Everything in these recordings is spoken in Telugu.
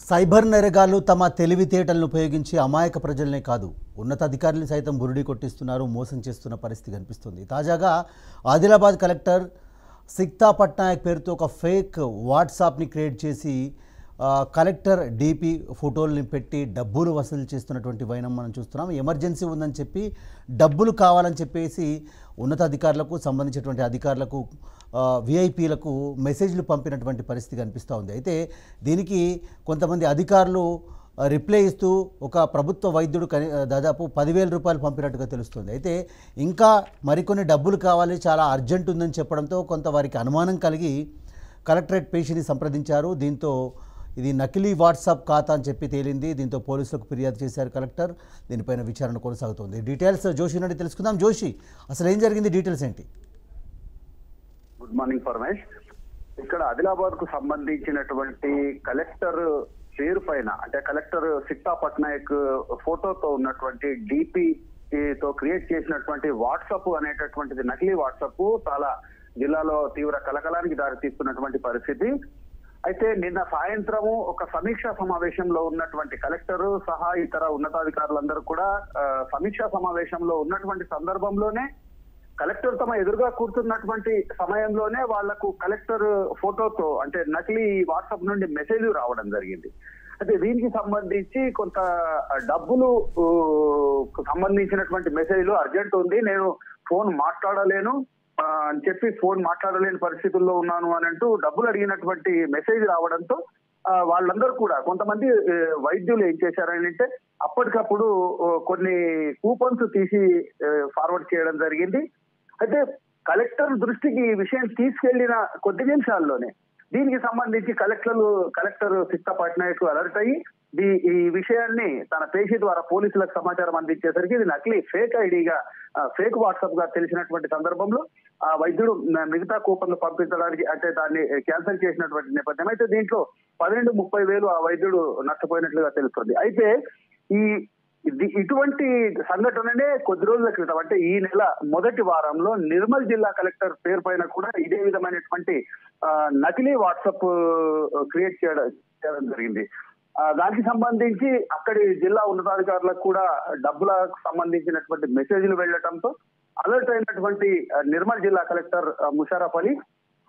సైబర్ నేరగాళ్లు తమ తెలివితేటలను ఉపయోగించి అమాయక ప్రజలనే కాదు ఉన్నతాధికారులను సైతం బురుడి కొట్టిస్తున్నారు మోసం చేస్తున్న పరిస్థితి కనిపిస్తుంది తాజాగా ఆదిలాబాద్ కలెక్టర్ సిక్తా పట్నాయక్ పేరుతో ఒక ఫేక్ వాట్సాప్ని క్రియేట్ చేసి ఆ, కలెక్టర్ డీపీ ఫోటోల్ని పెట్టి డబ్బులు వసూలు చేస్తున్నటువంటి వైనం మనం చూస్తున్నాం ఎమర్జెన్సీ ఉందని చెప్పి డబ్బులు కావాలని చెప్పేసి ఉన్నతాధికారులకు సంబంధించినటువంటి అధికారులకు విఐపీలకు మెసేజ్లు పంపినటువంటి పరిస్థితి కనిపిస్తూ ఉంది అయితే దీనికి కొంతమంది అధికారులు ఆ, రిప్లై ఇస్తూ ఒక ప్రభుత్వ వైద్యుడు కని దాదాపు పదివేల రూపాయలు పంపినట్టుగా తెలుస్తుంది అయితే ఇంకా మరికొన్ని డబ్బులు కావాలి చాలా అర్జెంట్ ఉందని చెప్పడంతో కొంత వారికి అనుమానం కలిగి కలెక్టరేట్ పేషీని సంప్రదించారు దీంతో ఇది నకిలీ వాట్సాప్ ఖాతా అని చెప్పి తేలింది దీంతో పోలీసులకు ఫిర్యాదు చేశారు కలెక్టర్ దీనిపైన విచారణ కొనసాగుతోంది డీటెయిల్స్ జోషి నుండి తెలుసుకుందాం జోషి అసలు ఏం జరిగింది డీటెయిల్స్ ఏంటి గుడ్ మార్నింగ్ పరమేష్ ఇక్కడ ఆదిలాబాద్ కు సంబంధించినటువంటి కలెక్టర్ పేరు పైన అంటే కలెక్టర్ సిక్తా పట్నాయక్ ఫోటోతో ఉన్నటువంటి డిపి తో క్రియేట్ చేసినటువంటి వాట్సాప్ అనేటటువంటిది నకిలీ వాట్సాప్ చాలా జిల్లాలో తీవ్ర కలకలానికి దారి తీస్తున్నటువంటి పరిస్థితి అయితే నిన్న సాయంత్రము ఒక సమీక్షా సమావేశంలో ఉన్నటువంటి కలెక్టర్ సహా ఇతర ఉన్నతాధికారులందరూ కూడా ఆ, సమీక్షా సమావేశంలో ఉన్నటువంటి సందర్భంలోనే కలెక్టర్ తమ ఎదురుగా కూర్చున్నటువంటి సమయంలోనే వాళ్లకు కలెక్టర్ ఫోటోతో అంటే నకిలీ వాట్సాప్ నుండి మెసేజ్ రావడం జరిగింది అయితే దీనికి సంబంధించి కొంత డబ్బులు ఊ, కు సంబంధించినటువంటి మెసేజ్లు అర్జెంట్ ఉంది నేను ఫోన్ మాట్లాడలేను ఆ, అని చెప్పి ఫోన్ మాట్లాడలేని పరిస్థితుల్లో ఉన్నాను అని అంటూ డబ్బులు అడిగినటువంటి మెసేజ్ రావడంతో ఆ, వాళ్ళందరూ కూడా కొంతమంది ఏ, వైద్యులు ఏం చేశారని అంటే అప్పటికప్పుడు ఓ, కొన్ని కూపన్స్ తీసి ఫార్వర్డ్ చేయడం జరిగింది అయితే కలెక్టర్ దృష్టికి ఈ విషయం తీసుకెళ్లిన కొద్ది నిమిషాల్లోనే దీనికి సంబంధించి కలెక్టర్లు కలెక్టర్ సిక్తా పట్నాయక్ అలర్ట్ అయ్యి దీ ఈ విషయాన్ని తన పేషి ద్వారా పోలీసులకు సమాచారం అందించేసరికి ఇది నకిలీ ఫేక్ ఐడిగా ఫేక్ వాట్సాప్ గా తెలిసినటువంటి సందర్భంలో ఆ వైద్యుడు మ- మిగతా కూపన్లు పంపించడానికి అంటే దాన్ని క్యాన్సిల్ చేసినటువంటి నేపథ్యం అయితే దీంట్లో పన్నెండు ముప్పై వేలు ఆ వైద్యుడు నష్టపోయినట్లుగా తెలుస్తుంది అయితే ఈ ఇది ఇటువంటి సంఘటననే కొద్ది రోజుల క్రితం అంటే ఈ నెల మొదటి వారంలో నిర్మల్ జిల్లా కలెక్టర్ పేరు పైన కూడా ఇదే విధమైనటువంటి ఆ, నకిలీ వాట్సాప్ క్రియేట్ చేయడం చేయడం జరిగింది ఆ, దానికి సంబంధించి అక్కడి జిల్లా ఉన్నతాధికారులకు కూడా డబ్బులకు సంబంధించినటువంటి మెసేజ్లు వెళ్ళటంతో అలర్ట్ అయినటువంటి ఆ, నిర్మల్ జిల్లా కలెక్టర్ ఆ, ముషారఫ్ అలీ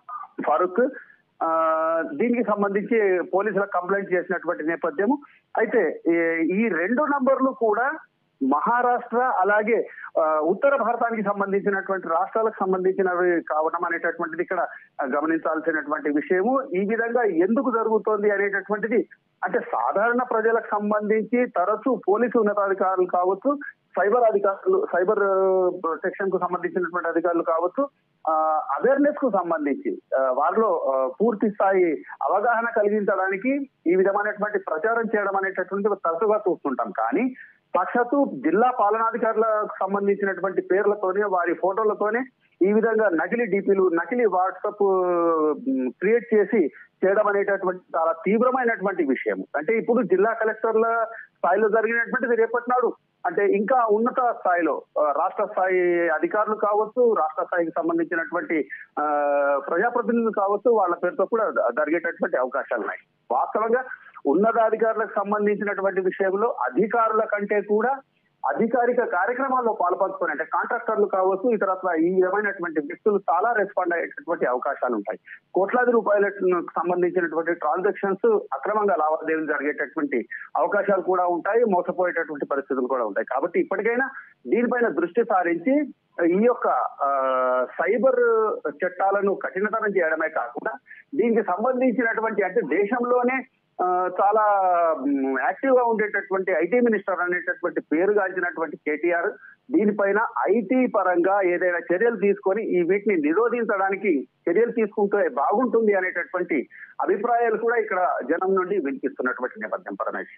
ఫారూక్ ఆ దీనికి సంబంధించి పోలీసులకు కంప్లైంట్ చేసినటువంటి నేపథ్యము అయితే ఈ- ఈ రెండు నంబర్లు కూడా మహారాష్ట్ర అలాగే ఆ, ఉత్తర భారతానికి సంబంధించినటువంటి రాష్ట్రాలకు సంబంధించినవి కావడం అనేటటువంటిది ఇక్కడ ఆ, గమనించాల్సినటువంటి విషయము ఈ విధంగా ఎందుకు జరుగుతోంది అనేటటువంటిది అంటే సాధారణ ప్రజలకు సంబంధించి తరచూ పోలీసు ఉన్నతాధికారులు కావచ్చు సైబర్ అధికారులు సైబర్ ప్రొటెక్షన్ కు సంబంధించినటువంటి అధికారులు కావచ్చు అవేర్నెస్ కు సంబంధించి ఆ, వారిలో ఆ, పూర్తి స్థాయి అవగాహన కలిగించడానికి ఈ విధమైనటువంటి ప్రచారం చేయడం అనేటటువంటి తరచుగా చూస్తుంటాం కానీ సాక్షాత్తు జిల్లా పాలనాధికారులకు సంబంధించినటువంటి పేర్లతోనే వారి ఫోటోలతోనే ఈ విధంగా నకిలీ డిపిలు నకిలీ వాట్సాప్ క్రియేట్ చేసి చేయడం అనేటటువంటి చాలా తీవ్రమైనటువంటి విషయం అంటే ఇప్పుడు జిల్లా కలెక్టర్ల స్థాయిలో జరిగినటువంటిది రేపటి నాడు అంటే ఇంకా ఉన్నత స్థాయిలో ఆ, రాష్ట్ర స్థాయి అధికారులు కావచ్చు రాష్ట్ర స్థాయికి సంబంధించినటువంటి ఆ, ప్రజాప్రతినిధులు కావచ్చు వాళ్ళ పేరుతో కూడా జరిగేటటువంటి అవకాశాలు ఉన్నాయి వాస్తవంగా ఉన్నతాధికారులకు సంబంధించినటువంటి విషయంలో అధికారుల కంటే కూడా అధికారిక కార్యక్రమాల్లో పాల్పంచుకొని అంటే కాంట్రాక్టర్లు కావచ్చు ఇతరత్ర ఈ విధమైనటువంటి వ్యక్తులు చాలా రెస్పాండ్ అయ్యేటటువంటి అవకాశాలు ఉంటాయి కోట్లాది రూపాయలకు సంబంధించినటువంటి ట్రాన్సాక్షన్స్ అక్రమంగా లావాదేవీలు జరిగేటటువంటి అవకాశాలు కూడా ఉంటాయి మోసపోయేటటువంటి పరిస్థితులు కూడా ఉంటాయి కాబట్టి ఇప్పటికైనా దీనిపైన దృష్టి సారించి ఈ యొక్క ఆ, సైబర్ చట్టాలను కఠినతరం చేయడమే కాకుండా దీనికి సంబంధించినటువంటి అంటే దేశంలోనే ఆ, చాలా యాక్టివ్ గా ఉండేటటువంటి ఐటీ మినిస్టర్ అనేటటువంటి పేరు గాంచినటువంటి కేటీఆర్ దీనిపైన ఐటీ పరంగా ఏదైనా చర్యలు తీసుకొని ఈ వీటిని నిరోధించడానికి చర్యలు తీసుకుంటే బాగుంటుంది అనేటటువంటి అభిప్రాయాలు కూడా ఇక్కడ జనం నుండి వినిపిస్తున్నటువంటి నేపథ్యం Paramesh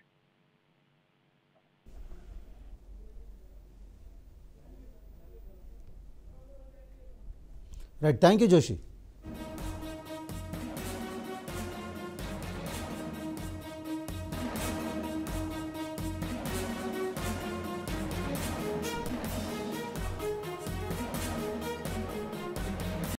right thank you Joshi